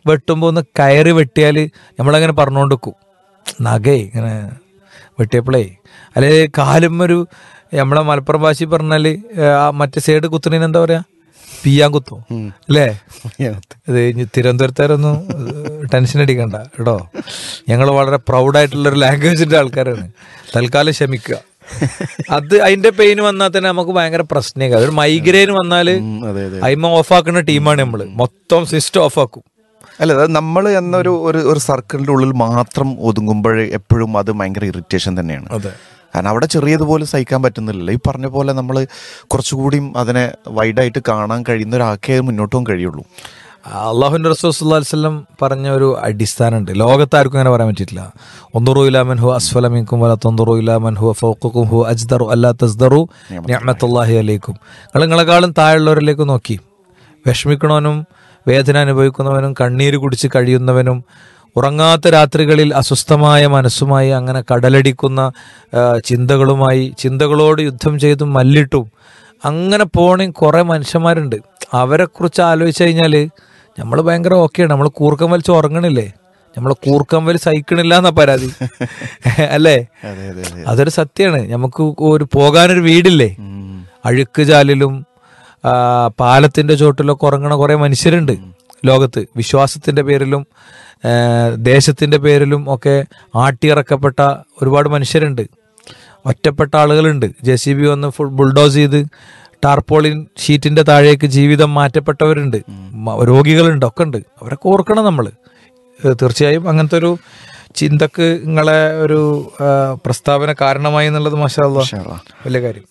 വെട്ടുമ്പോൾ ഒന്ന് കയറി വെട്ടിയാൽ നമ്മളങ്ങനെ പറഞ്ഞുകൊണ്ട് വെക്കും നഗേ ഇങ്ങനെ വെട്ടിയപ്പോഴേ അല്ലെ കാലും ഒരു നമ്മളെ മലപ്പുറം ഭാഷയിൽ പറഞ്ഞാൽ ആ മറ്റേ സൈഡ് കുത്തുന്നതിന് എന്താ പറയാ പിയാൻ കുത്തും അല്ലേ ഇത് ഇനി തിരുവനന്തപുരത്തുകാരൊന്നും ടെൻഷൻ അടിക്കണ്ട കേട്ടോ ഞങ്ങൾ വളരെ പ്രൗഡായിട്ടുള്ള ഒരു ലാംഗ്വേജിന്റെ ആൾക്കാരാണ് തൽക്കാലം ക്ഷമിക്കുക അത് അതിന്റെ പെയിൻ വന്നാൽ തന്നെ നമുക്ക് ഭയങ്കര പ്രശ്നമൊക്കെ ഒരു മൈഗ്രെയിൻ വന്നാല് അതെ അതെ അയിമ ഓഫാക്കുന്ന ടീമാണ് നമ്മള് മൊത്തം സിസ്റ്റം ഓഫാക്കും അല്ല അത് നമ്മൾ എന്നൊരു ഒരു ഒരു സർക്കിളിന്റെ ഉള്ളിൽ മാത്രം ഒതുങ്ങുമ്പോൾ എപ്പോഴും അത് ഭയങ്കര ഇറിറ്റേഷൻ തന്നെയാണ് അതെ കാരണം അവിടെ ചെറിയതുപോലെ സഹിക്കാൻ പറ്റുന്നില്ലല്ലോ ഈ പറഞ്ഞ പോലെ നമ്മൾ കുറച്ചുകൂടിയും അതിനെ വൈഡായിട്ട് കാണാൻ കഴിയുന്ന ഒരാൾക്കേ മുന്നോട്ട് പോകാൻ കഴിയുള്ളൂ അള്ളാഹുന്റെ റസൂസ്വല്ലം പറഞ്ഞ ഒരു അടിസ്ഥാനമുണ്ട് ലോകത്താർക്കും അങ്ങനെ പറയാൻ പറ്റിയിട്ടില്ല ഒന്നുറു ഇലാമൻ ഹു അസ്ഫലമിക്കും വല തൊന്തുറു ഇലാമൻ ഹു ഫൗക്കും ഹു അജ്ദറു അല്ലാ തസ്ദറു നിഅമത്തുല്ലാഹി അലൈക്കും നിങ്ങൾ നിങ്ങളെക്കാളും താഴെയുള്ളവരിലേക്ക് നോക്കി വിഷമിക്കണവനും വേദന അനുഭവിക്കുന്നവനും കണ്ണീര് കുടിച്ച് കഴിയുന്നവനും ഉറങ്ങാത്ത രാത്രികളിൽ അസ്വസ്ഥമായ മനസ്സുമായി അങ്ങനെ കടലടിക്കുന്ന ആ, ചിന്തകളുമായി ചിന്തകളോട് യുദ്ധം ചെയ്തും മല്ലിട്ടും അങ്ങനെ പോണേ കുറെ മനുഷ്യന്മാരുണ്ട് അവരെ കുറിച്ച് ആലോചിച്ച് കഴിഞ്ഞാല് നമ്മൾ ഭയങ്കര ഓക്കെയാണ് നമ്മൾ കൂർക്കം വലിച്ച് ഉറങ്ങണില്ലേ നമ്മളെ കൂർക്കം വലി സഹിക്കണില്ല എന്നാ പരാതി അല്ലേ അതെ അതെ അതെ അതൊരു സത്യമാണ് നമുക്ക് ഒരു പോകാനൊരു വീടില്ലേ അഴുക്ക് ചാലിലും ആ, പാലത്തിന്റെ ചോട്ടിലൊക്കെ ഉറങ്ങണ കുറെ മനുഷ്യരുണ്ട് ലോകത്ത് വിശ്വാസത്തിന്റെ പേരിലും ആ, ദേശത്തിന്റെ പേരിലും ഒക്കെ ആട്ടിയിറക്കപ്പെട്ട ഒരുപാട് മനുഷ്യരുണ്ട് ഒറ്റപ്പെട്ട ആളുകളുണ്ട് ജെ സി ബി വന്ന് ഫുൾ ബുൾഡോസ് ചെയ്ത് ടാർപോളിൻ ഷീറ്റിന്റെ താഴേക്ക് ജീവിതം മാറ്റപ്പെട്ടവരുണ്ട് മ- രോഗികളുണ്ട് ഒക്കെ ഉണ്ട് അവരൊക്കെ ഓർക്കണം നമ്മൾ തീർച്ചയായും അങ്ങനത്തെ ഒരു ചിന്തക്ക് നിങ്ങളെ ഒരു ആ, പ്രസ്താവന കാരണമായി എന്നുള്ളത് മാഷാ അല്ലാ. മാഷാ അല്ലാ. വലിയ കാര്യം